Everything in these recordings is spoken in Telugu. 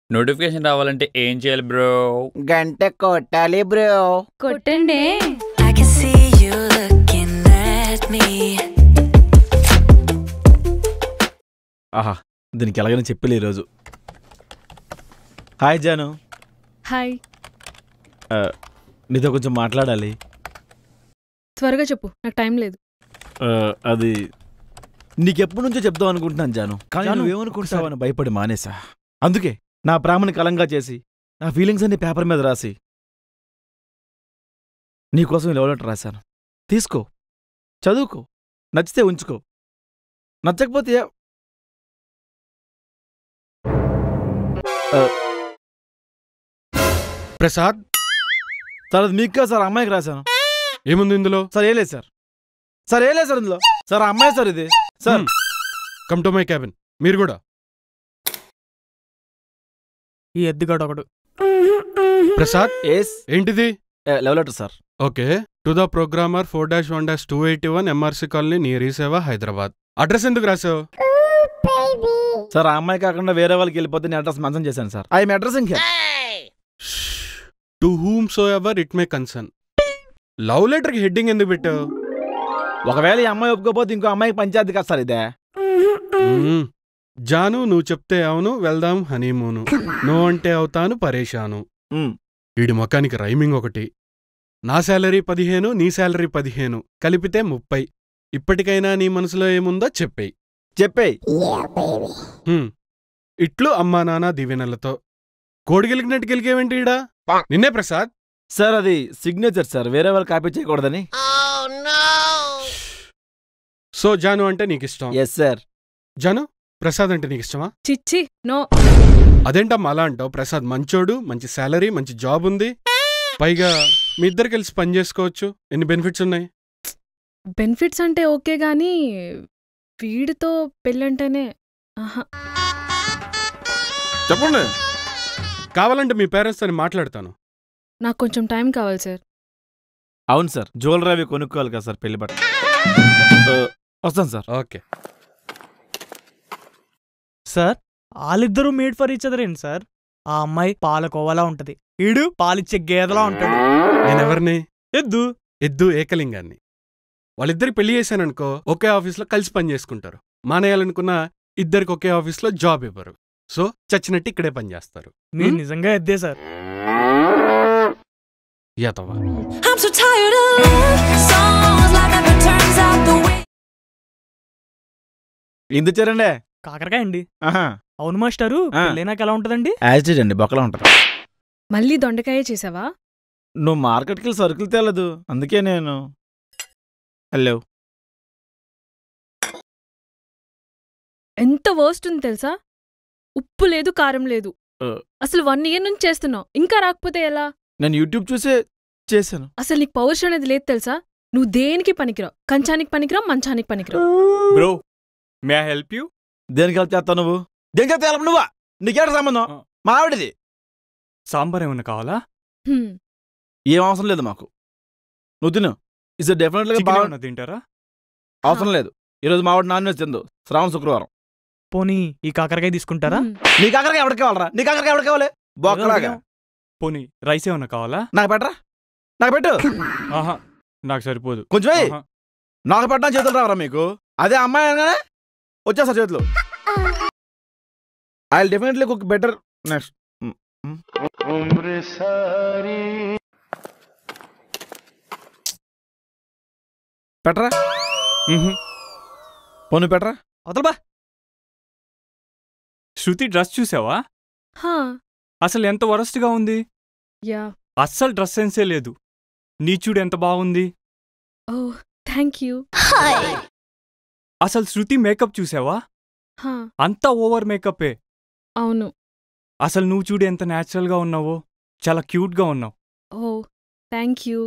నోటిఫికేషన్ రావాలంటే ఏం చేయాలి బ్రో గంట కొట్టాలి బ్రో కొట్టండి I can see you looking at me. ఆహా దీనికి ఎలాగైనా చెప్పలే ఈరోజు హాయ్ జాను హాయ్ ఆ, నీతో కొంచెం మాట్లాడాలి త్వరగా చెప్పు నాకు టైం లేదు ఆ, అది నీకెప్పటి నుంచో చెప్దాం అనుకుంటున్నాను జాను కానీ జాను, నువ్వేమనుకుంటావని భయపడి మానేసా అందుకే నా ప్రేమని కలంగా చేసి నా ఫీలింగ్స్ అన్ని పేపర్ మీద రాసి నీకోసం లవ్ లెటర్ రాశాను తీసుకో చదువుకో నచ్చితే ఉంచుకో నచ్చకపోతే ఏ- ఆ, ప్రసాద్ సార్ అది మీకు కాదు సార్ ఆ అమ్మాయికి రాశాను ఏముంది ఇందులో సార్ ఏ లేదు సార్ సార్ ఏ లేదు సార్ ఇందులో సార్ ఆ అమ్మాయి సార్ ఇది sir come to my cabin మీరు కూడా ఈ ఎద్దుగాడు ఒకడు ప్రసాద్ ఎస్ ఏంటిది love letter sir okay to the programmer four dash one dash two eighty one MRC colony near E Seva Hyderabad address ఎందుకు రాసావు సార్ ఆ అమ్మాయి కాకుండా వేరే వాళ్ళకి వెళ్ళిపోతే నేను అడ్రస్ మెన్షన్ చేశాను సార్ ఐ అడ్రస్ ఇంకా to whom so ever it may concern love letter కి హెడ్డింగ్ ఎందుకు పెట్టావు ఒకవేళ ఈ అమ్మాయి ఒప్పుకోపోతే ఇంకో అమ్మాయికి పంచాయతీ కదా సార్ ఇదే మ్మ్. జాను నువ్వు చెప్తే అవును వెళ్దాం హనీమూను నువ్వు అంటే అవుతాను పరేషాను మ్మ్. వీడి మొఖానికి రైమింగ్ ఒకటి నా శాలరీ పదిహేను నీ శాలరీ పదిహేను కలిపితే ముప్పై ఇప్పటికైనా నీ మనసులో ఏముందో చెప్పేయ్ చెప్పేయ్ హ్మ్. ఇట్లు అమ్మా నాన్న దీవెనలతో కోడి గెలికినట్టు గెలికేవేంటి ఈడ నిన్నే ప్రసాద్ సార్ అది సిగ్నేచర్ సార్ వేరే వాళ్ళు కాపీ చేయకూడదని సో జాను అంటే నీకు ఇష్టం ఎస్ సార్ జాను ప్రసాద్ అంటే నీకు ఇష్టమా చిచ్చి నో అదేంటమ్మా అలా అంటావు ప్రసాద్ మంచోడు మంచి శాలరీ మంచి జాబ్ ఉంది పైగా మీ ఇద్దరు కలిసి పని చేసుకోవచ్చు ఎన్ని బెనిఫిట్స్ ఉన్నాయి బెనిఫిట్స్ అంటే ఓకే గానీ వీడితో పెళ్ళంటేనే ఆహా చెప్పండి కావాలంటే మీ పేరెంట్స్ తో మాట్లాడతాను నాకు కొంచెం టైం కావాలి సార్ అవును సార్ జ్యువెలరీ అవి కొనుక్కోవాలి కదా సార్ పెళ్లి బట్ట ఆ, వస్తాను సార్ ఓకే సార్ వాళ్ళిద్దరూ మేడ్ ఫర్ ఈచ్ అదర్ ఏంటి సార్ ఆ అమ్మాయి పాలకోవలా ఉంటది ఈడు పాలిచ్చే గేదలా ఉంటాడు నేనెవరిని ఎద్దు ఎద్దు ఏకలింగాన్ని వాళ్ళిద్దరికి పెళ్లి చేశాననుకో ఒకే ఆఫీస్లో కలిసి పని చేసుకుంటారు మానేయాలనుకున్న ఇద్దరికి ఒకే ఆఫీస్లో జాబ్ ఇవ్వరు సో చచ్చినట్టు ఇక్కడే పని చేస్తారు మీరు హ్మ్? నిజంగా ఎద్దే సార్ యాతవా I'm so tired of love songs like never turns out the way. ఇందు చేరండి కాకరకాయ అండి ఆహా అవును మాస్టారు ఆ. పెళ్ళైనాక ఎలా ఉంటదండి యాజిటేజ్ అండి బొక్కలా ఉంటుంది మళ్ళీ దొండకాయ చేసావా నువ్వు మార్కెట్కి వెళ్ళి సరుకులు తేలదు అందుకే నేను హలో ఎంత వర్స్ట్ ఉంది తెలుసా ఉప్పు లేదు కారం లేదు ఆ. అసలు వన్ ఇయర్ నుంచి చేస్తున్నావు ఇంకా రాకపోతే ఎలా నేను యూట్యూబ్ చూసే చేశాను అసలు నీకు పౌరుషం అనేది లేదు తెలుసా నువ్వు దేనికి పనికిరావు కంచానికి పనికిరావు మంచానికి పనికిరావు bro may I help you దేనికి హెల్ప్ చేస్తావు నువ్వు దేనికి హెల్ప్ చేయాలి నువ్వా నీకేట సంబంధం ఆ. మా ఆవిడది సాంబార్ ఏమన్నా కావాలా హ్మ్. ఏం అవసరం లేదు మాకు నువ్వు తిను ఇస్ డెఫినెట్గా చికెన్ బాగా ఏమన్నా తింటారా అవసరం లేదు ఈరోజు మా ఆవిడ నాన్ వెజ్ తిందు శ్రావణ శుక్రవారం పోనీ ఈ కాకరకాయ తీసుకుంటారా హ్మ్. నీ కాకరకాయ ఎవరికి కావాలరా నీ కాకరకాయ ఎవరికి కావాలి బొక్కలాగా పోనీ రైస్ ఏమన్నా కావాలా నాకు పెట్టరా నాకు పెట్టు ఆహా నాకు సరిపోదు కొంచెం వెయ్యి. ఆహా. నాకు పెట్టడం చేతులు రావరా మీకు అదే అమ్మాయి అనగానే వచ్చేస్తా చేతులు I definitely cook better next పెట్టరా మ్హూ. పోను పెట్టరా అవతలబా శృతి డ్రెస్ చూసావా హా అసలు ఎంత వరస్ట్గా ఉంది యా అస్సలు డ్రెస్ సెన్సే లేదు నీ చూడు ఎంత బాగుంది ఓ థ్యాంక్ యూ అసలు శృతి మేకప్ చూసావా హా అంతా ఓవర్ మేకప్పే అవును అసలు నువ్వు చూడు ఎంత న్యాచురల్గా ఉన్నావో చాలా క్యూట్గా ఉన్నావు ఓ థ్యాంక్ యూ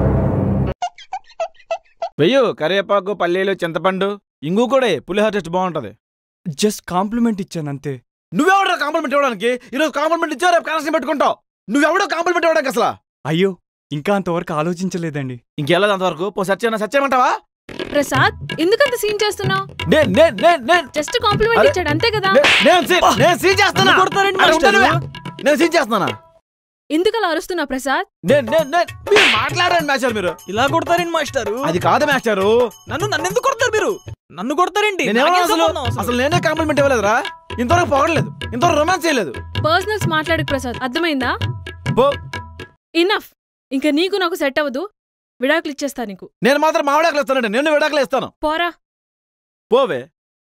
వెయ్యు కరివేపాకు పల్లీలు చింతపండు ఇంగు కూడా ఎయ్, పులిహోర టేస్ట్ బాగుంటది జస్ట్ కాంప్లిమెంట్ ఇచ్చాను అంతే నువ్వెవడో కాంప్లిమెంట్ ఇవ్వడానికి ఈరోజు కాంప్లిమెంట్ ఇచ్చా రేపు కనెక్షన్ పెట్టుకుంటావు నువ్వెవడో కాంప్లిమెంట్ ఇవ్వడానికి అసలు అయ్యో ఇంకా అంతవరకు ఆలోచించలేదండి ఇంకెళ్ళదు అంతవరకు పో సచ్ చేయనా సచ్ చేయమంటావా ప్రసాద్ ఎందుకంత సీన్ చేస్తున్నావు నేను నేను నేను నేను జస్ట్ కాంప్లిమెంట్ అరే, ఇచ్చాడు అంతే కదా నేను సీన్ నేను సీన్ చేస్తున్నా కొడతారండి అరే, మాస్టారు. ఉండనివే. నేను సీన్ చేస్తున్నానా ఎందుకు అలా అరుస్తున్నా ప్రసాద్ నేను నేను నేను- మీరు మాట్లాడండి మాస్టర్ మీరు ఇలా కొడతారేంటి మాస్టారు అది కాదు మాస్టారు నన్ను నన్ను ఎందుకు కొడతారు మీరు నన్ను కొడతారేంటి నేనేమో నాకేం అసలు సంబంధం అసలు? అసలు నేనే కాంప్లిమెంట్ ఇవ్వలేదురా ఇంతవరకు పొగడలేదు ఇంతవరకు రొమాన్స్ చేయలేదు పర్సనల్స్ మాట్లాడకు ప్రసాద్ అర్థమైందా పో ఇనఫ్ ఇంకా నీకు నాకు సెట్ అవ్వదు విడాకులు ఇచ్చేస్తా నీకు నేను మాత్రం మామిడాకులు ఇస్తానండి నేను విడాకులు ఇస్తాను పోరా పోవే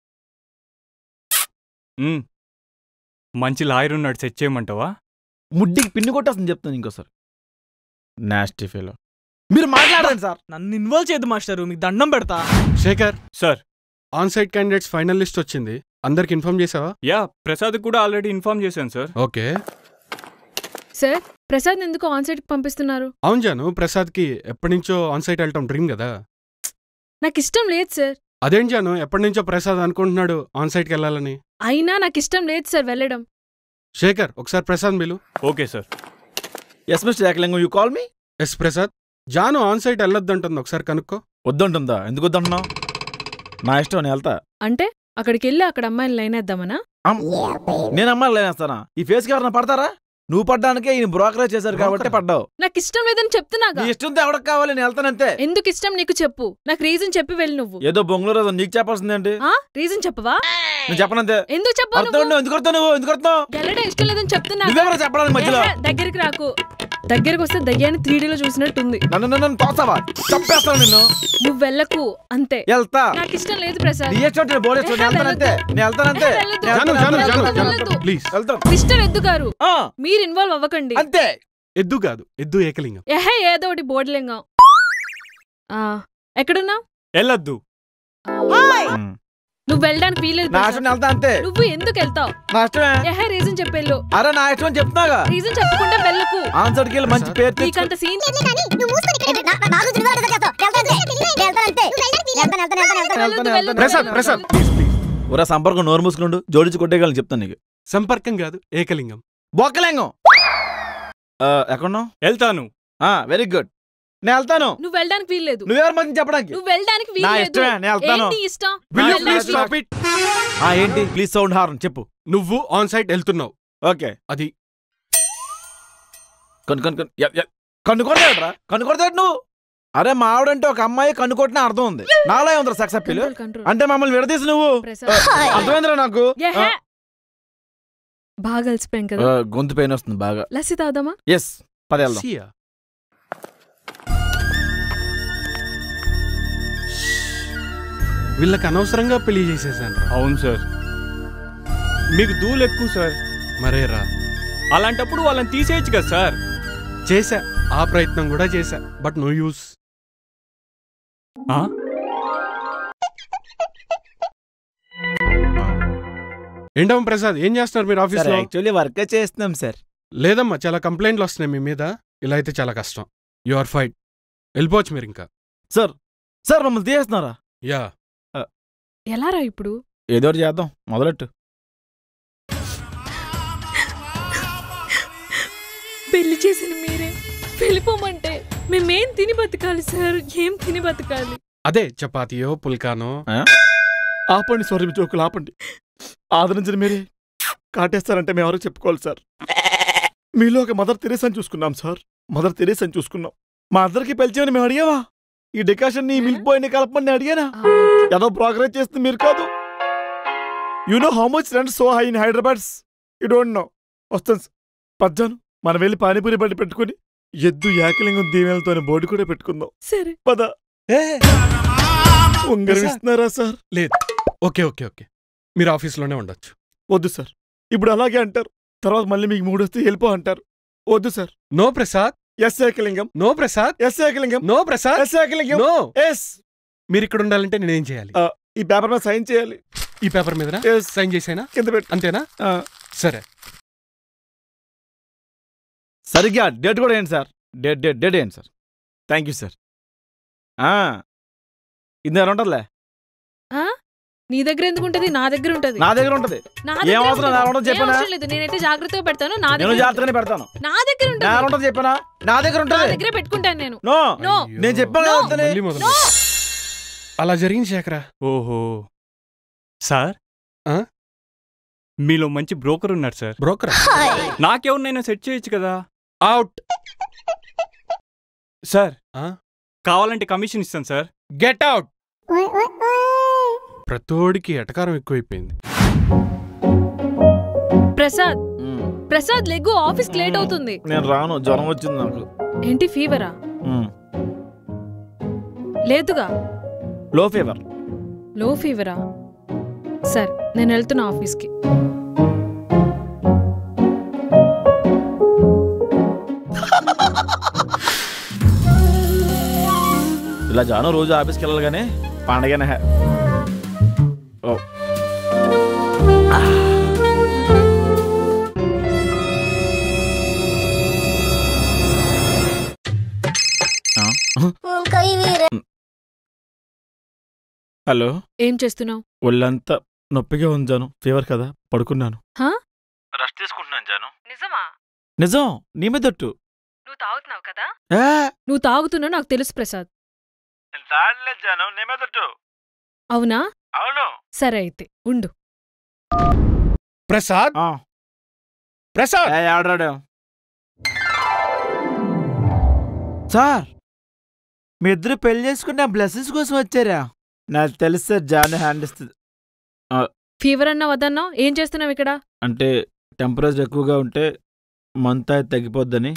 మ్మ్. మంచి లాయర్ ఉన్నాడు సెట్ చేయమంటావా ముడ్డికి పిన్ని కొట్టేస్తుంది చెప్తాను ఇంకోసారి నాస్టీ ఫీలో మీరు మాట్లాడండి సార్ నన్ను ఇన్వాల్వ్ చేయదు మాస్టారు మీకు దండం పెడతా Shekhar sir on site candidates final list వచ్చింది అందరికి ఇన్ఫార్మ్ చేసావా యా ప్రసాద్ కూడా ఆల్రెడీ ఇన్ఫార్మ్ చేశాను సార్ ఓకే సార్ ప్రసాద్ ఎందుకు ఆన్సైట్ కి పంపిస్తున్నారు అవును జాను ప్రసాద్కి ఎప్పటి నుంచో ఆన్ సైట్ వెళ్ళటం డ్రీమ్ కదా నాకు ఇష్టం లేదు సార్ అదేం జాను ఎప్పటి నుంచో ప్రసాద్ అనుకుంటున్నాడు ఆన్ సైట్కి వెళ్ళాలని అయినా నాకు ఇష్టం లేదు సార్ వెళ్ళడం శేఖర్ ఒకసారి ప్రసాద్ మిలు okay sir yes mister Ekalingam you call me yes Prasad Janu on site వెళ్ళొద్దంటుంది ఒకసారి కనుక్కో వద్దంటుందా ఎందుకు వద్దంటున్నావు నా ఇష్టం నేను వెళ్తా అంటే అక్కడికి వెళ్ళి అక్కడ అమ్మాయిని లైన్ వేద్దామనా అమ్. నేను అమ్మాయిలు లేనేస్తానా ఈ ఫేస్కి ఎవరన్నా పడతారా నువ్వు పడ్డానికే ఈయన బ్రోకరేజ్ చేశారు కాబట్టి Broker? పడ్డావు నాకు ఇష్టం లేదని చెప్తున్నాగా నీ ఇష్టంతో ఎవరికి కావాలి నేను వెళ్తానంతే ఎందుకు ఇష్టం నీకు చెప్పు నాకు రీజన్ చెప్పి వెళ్ళి నువ్వు ఏదో బొంగులో ఏదో నీకు చెప్పాల్సిందేంటి ఆ రీజన్ చెప్పవా నేను చెప్పనంతే ఎందుకు చెప్పు అర్థం ఉండవు, ఎందుకు అర్థం నువ్వు ఎందుకు అర్థం వెళ్ళడం ఇష్టం లేదని చెప్తున్నా నువ్వెవరో చెప్పడానికి మధ్యలో దగ్గరికి రాకు దగ్గరికి వస్తే దయ్యాన్ని త్రీడీలో చూసినట్టుంది నన్ను నన్ను నన్ను తోస్తావా చంపేస్తాను నిన్ను నువ్వు వెళ్ళకు అంతే వెళ్తా నాకు ఇష్టం లేదు ప్రసాద్ నీ ఇష్టం నేను బోర్డు నేను వెళ్తానంతే నేను వెళ్తానంతే ఏ, వెళ్ళొద్దు. నేను జాను జాను వెళ్తాను, జాను వెళ్తాను, జాను వెళ్ళొద్దు. ప్లీజ్ వెళ్తాను మిస్టర్ ఎద్దు గారు ఆ, మీరు ఇన్వాల్వ్ అవ్వకండి అంతే ఎద్దు కాదు ఎద్దు ఏకలింగం ఎహే ఏదో ఒకటి బోర్డులేంగా ఆ ఎక్కడున్నావు వెళ్ళొద్దు ఉమ్. నువ్వు వెళ్ళడానికి వీలేదు నా ప్రసాద్. ఇష్టం నేను వెళ్తా అంతే నువ్వు ఎందుకు వెళ్తావు నా ఇష్టమే ఎహే రీజన్ చెప్పేళ్ళు అరే నా ఇష్టం అని చెప్తున్నాగా రీజన్ చెప్పకుండా వెళ్ళకు ఆన్సర్కి వెళ్ళి మంచి పేరు తెచ్చుకో. నీకంత సీన్ వెళ్తాను, వెళ్తాను. ప్రసాద్ ప్రసాద్ ప్లీజ్ ప్లీజ్ ఒరా సంపర్కం నోరు మూసుకుండు జోడించి కొట్టేయగలను చెప్తాను నీకు సంపర్కం కాదు ఏకలింగం బొక్కలేంగం ఆ, ఎక్కడున్నావు వెళ్తాను వెరీ గుడ్ నేను వెళ్తాను నువ్వు వెళ్ళడానికి వీల్లేదు నువ్వెవరు మంచి చెప్పడానికి నువ్వు వెళ్ళడానికి నా వీల్లేదు ఇష్టమే నేను వెళ్తాను ఏంటి ఇష్టం Will you నువ్వు please వెళ్ళడానికి- stop it? ఆ, ఏంటి ప్లీజ్ సౌండ్ హార్న్ చెప్పు నువ్వు ఆన్ సైట్ వెళ్తున్నావు ఓకే అది కన్ను కన్ను కన్ను ఎ- ఎ- కన్ను కొడతాడరా కన్ను కొడతాడు నువ్వు అరే మా ఆవిడంటే ఒక అమ్మాయి కన్ను కొట్టిన అర్థం ఉంది నాలో ఉందిరా సక్సెస్ పిల్లు కంట్రోల్, కంట్రోల్. అంటే మమ్మల్ని విడదీసి నువ్వు ప్రసాద్. అర్థమైందిరా నాకు ఎహే. బాగా కలిసిపోయాం ఆ, కదా గొంతు పెయిన్ వస్తుంది బాగా లస్సీ తాగుదామా ఎస్ పది వెళ్దాం సియా వీళ్ళకి అనవసరంగా పెళ్లి చేసేసాను అవును సార్ మీకు దూలు ఎక్కువ సార్ మరేరా అలాంటప్పుడు వాళ్ళని తీసేయచ్చు కదా సార్ చేశా ఆ ప్రయత్నం కూడా చేశా బట్ నో యూస్ ఆ? ఏంటమ్మ ప్రసాద్ ఏం చేస్తున్నారు మీరు ఆఫీస్ లో యాక్చువల్లీ వర్క్ చేస్తున్నాం సార్ లేదమ్మా చాలా కంప్లైంట్లు వస్తున్నాయి మీ మీద ఇలా అయితే చాలా కష్టం యు ఆర్ ఫైట్ వెళ్ళిపోవచ్చు మీరు ఇంకా సార్ సార్ మమ్మల్ని తీసేస్తున్నారా యా ఎలా రా ఇప్పుడు ఏదో ఒకటి చేద్దాం మొదలెట్టు పెళ్లి చేసిన మీరే వెళ్ళిపోమంటే మేమేం తిని బతకాలి సార్ ఏం తిని బతకాలి అదే చపాతీయో పుల్కానో ఆపండి సారీ మీ జోకులు ఆపండి ఆదరించిన మీరే కాటేస్తారంటే మేము ఎవరో చెప్పుకోవాలి సార్ మీలో ఒక మదర్ తెరేసాని చూసుకున్నాం సార్ మదర్ తెరేసాని చూసుకున్నాం మా అందరికి పెంచామని మేము అడిగావా ఈ డికాషన్ ని మిల్క్ బాయ్ ని కలపమని అడిగానా ఆ, ఓకే. ఏదో ప్రోగ్రెస్ చేస్తుంది మీరు కాదు you know how much rent so high in Hyderabad's you don't know వస్తాను సార్. పద్దాను మనం వెళ్ళి పానీపూరి బండి పెట్టుకుని ఎద్దు యాకలింగం దీవెనలతో బోర్డు కూడా పెట్టుకుందాం సరే పద ఉంగరం ఇస్తున్నారా సార్ లేదు ఓకే ఓకే ఓకే మీరు ఆఫీస్లోనే ఉండొచ్చు వద్దు సార్ ఇప్పుడు అలాగే అంటారు తర్వాత మళ్ళీ మీకు మూడు వస్తే వెళ్ళిపో అంటారు వద్దు sir no Prasad yes Ekalingam no Prasad yes Ekalingam no Prasad yes Ekalingam no yes మీరు ఇక్కడ ఉండాలంటే నేనేం చేయాలి ఈ పేపర్ మీద సైన్ చేయాలి ఈ పేపర్ మీద ఎస్ సైన్ చేసేనా కింద పెట్టు అంతేనా ఆ, సరే సరిగ్గా డేట్ కూడా ఏంటి సార్ డేట్ డేట్ డేట్ ఏంటి సార్ థ్యాంక్ యూ సార్ ఇది దగ్గర ఉంటుందిలే ఆ? నీ దగ్గర ఎందుకు ఉంటది నా దగ్గర ఉంటది నా దగ్గర ఉంటుంది నా ఏం దగ్గర అవసరం, ఉంటది. నా ఉండదు ఏం చెప్పనా? అవసరం లేదు నేనైతే జాగ్రత్తగా పెడతాను నా నేను దగ్గర జాగ్రత్తగానే పెడతాను ఉంటది. నా దగ్గర నా ఉంటుంది ఉంటుంది చెప్పనా నా దగ్గర నా ఉంటుంది దగ్గరే పెట్టుకుంటాను నేను నో నో. అయ్యో. నేను చెప్పాను కదా No. వద్దని. మళ్ళీ మొదలు. అలా జరిగింది శేఖరా ఓహో సార్ మీలో మంచి బ్రోకర్ ఉన్నారు సార్ బ్రోకర్ నాకెవరినైనా సెట్ చేయొచ్చు కదా అవుట్ సార్ ఆ? కావాలంటే కమిషన్ ఇస్తాను సార్ గెట్ అవుట్ ప్రతోడికి ఎటకారం ఎక్కువైపోయింది ప్రసాద్ ప్రసాద్ లెగ్గు ఆఫీస్ లేట్ అవుతుంది నేను రాను జ్వరం వచ్చింది నాకు ఏంటి ఫీవరా మ్మ్. లేదుగా లో ఫీవర్ లో ఫీవరా సరే నేను వెళ్తున్నా ఆఫీస్కి ఇలా జాను రోజు ఆఫీస్కి వెళ్ళాలి కానీ పండగనే హే. ఓ ఆ? హలో ఏం చేస్తున్నావు ఒళ్ళంతా నొప్పిగా ఉంది జాను ఫీవర్ కదా పడుకున్నాను హా? రెస్ట్ తీసుకుంటున్నాను జాను నిజమా నిజం నీ మీదట్టు నువ్వు తాగుతున్నావు కదా ఏ, నువ్వు తాగుతున్నావు నాకు తెలుసు ప్రసాద్ నేను తాగలేదు జాను నీ మీదట్టు అవునా అవును సరే అయితే ఉండు ప్రసాద్ ఆ, ప్రసాద్ ఏ, ఆడాడు సార్ మీ ఇద్దరు పెళ్లి చేసుకుని నా బ్లెస్సింగ్స్ కోసం వచ్చారా నాకు తెలుసు సార్ జాను హ్యాండ్ ఇస్తుంది ఫీవర్ అన్నా వద్దన్నావు ఏం చేస్తున్నావు ఇక్కడ అంటే టెంపరేచర్ ఎక్కువగా ఉంటే మంత్ అయితే తగ్గిపోద్దని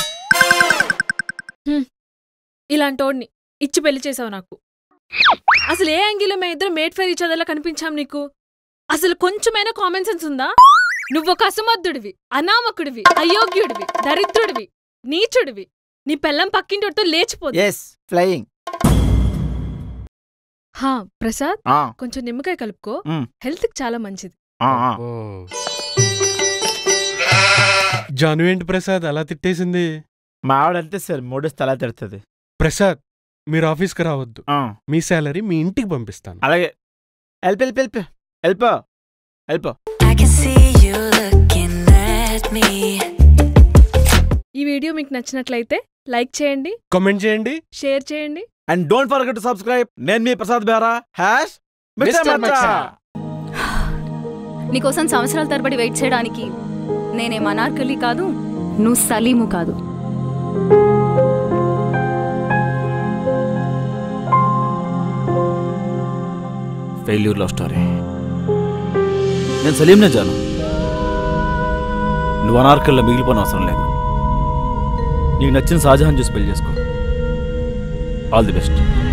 ఇలాంటోడిని ఇచ్చి పెళ్లి చేసావు నాకు అసలు ఏ యాంగిల్లో మేము ఇద్దరు మేడ్ ఫర్ ఈచ్ అదర్లా కనిపించాం నీకు అసలు కొంచెమైనా కామన్ సెన్స్ ఉందా నువ్వు ఒక అసమర్థుడివి అనామకుడివి అయోగ్యుడివి దరిద్రుడివి నీచుడివి నీ పెళ్ళం పక్కింటోడితో లేచిపోదు ఎస్ ఫ్లయింగ్ హా ప్రసాద్ ఆ, కొంచెం నిమ్మకాయ కలుపుకో మ్. హెల్త్ కి చాలా మంచిది ఆ, ఆ. ఓ. జాను ఏంటి ప్రసాద్ అలా తిట్టేసింది మా ఆవిడ అంతే సార్ మూడేస్తే అలా తిడుతుంది ప్రసాద్ మీరు ఆఫీస్కి రావద్దు ఆ, మీ శాలరీ మీ ఇంటికి పంపిస్తాను అలాగే వెళ్ళిపో వెళ్ళిపో వెళ్ళిపో వెళ్ళిపో I can see you looking at me. ఈ వీడియో మీకు నచ్చినట్లయితే లైక్ చేయండి కామెంట్ చేయండి షేర్ చేయండి and don't forget to subscribe నేను మీ Prasad Bera hash Mr. Macha. నీకోసం సంవత్సరాల తరబడి వెయిట్ చేయడానికి నేనేం అనార్కలి కాదు నువ్వు సలీము కాదు ఫెయిల్యూర్ లవ్ స్టోరీ నేను సలీంనే జాను నువ్వు అనార్కల్లో మిగిలిపోయిన అవసరం లేదు నీకు నచ్చిన షాజహాన్ చూసి పెళ్లి చేసుకో ఆల్ ది బెస్ట్